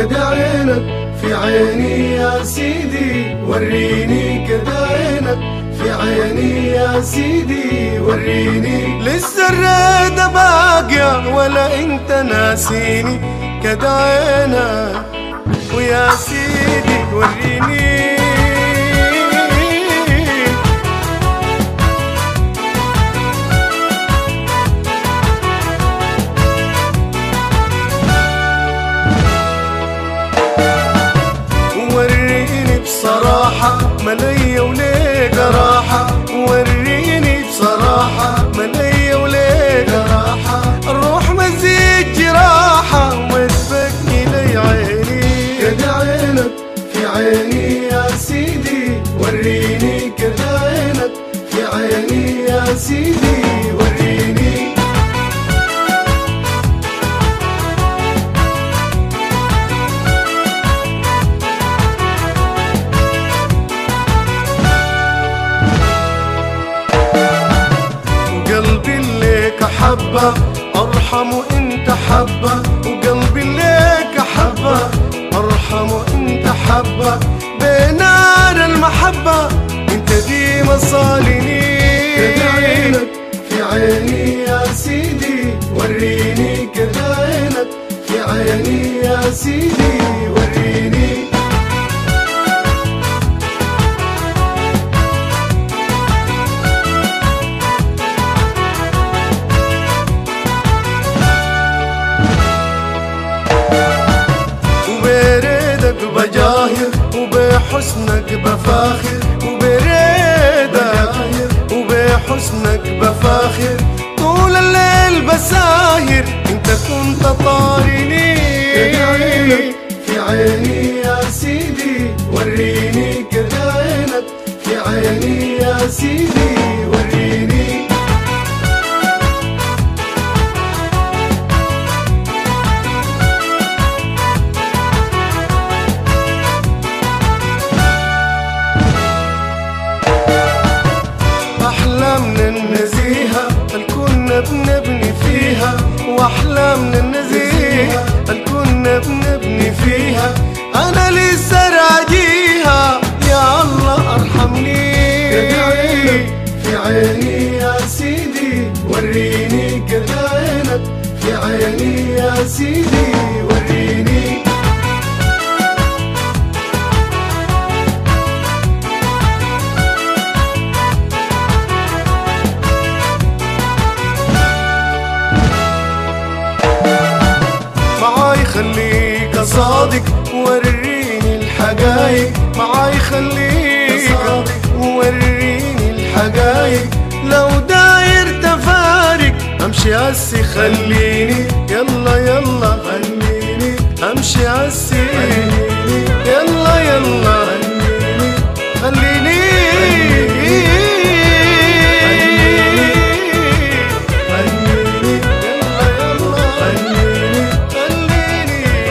كده عينك في عيني يا سيدي وريني كده عينك في عيني يا سيدي وريني لسه الريدة باقية ولا انت ناسيني كده عينك ويا سيدي وريني وريني بصراحة مليا وليه جراحة وريني بصراحة مليا وليه جراحة الروح مزيد جراحة وتفكني لي عيني كده عينك في عيني يا سيدي وريني كده عينك في عيني يا سيدي وريني وقلبي ليك حبة أرحم وإنت حبة وقلبي ليك حبة أرحم وإنت حبة بنار المحبة أنت دي مصالني كده عينك في عيني يا سيدي وريني كده عينك في عيني يا سيدي وريني وبريدك بجاهر وبحسنك بفاخر وبريدك وبحسنك بفاخر طول الليل بساهر انت كنت كده طارني عينك في عيني يا سيدي وريني كده عينك في عيني يا سيدي وريني أحلامنا النزيهة الكنا بنبني فيها وأحلامنا النزيهة الكنا بنبني فيها أنا لسه راجيها يا الله أرحمني كده عينك في عيني يا سيدي وريني كده عينك في عيني يا سيدي وريني معاي خليك صادق وريني الحقايق معاي خليك وريني الحقايق لو داير تفارق امشي هسي خليني يلا يلا خليني امشي هسي يلا يلا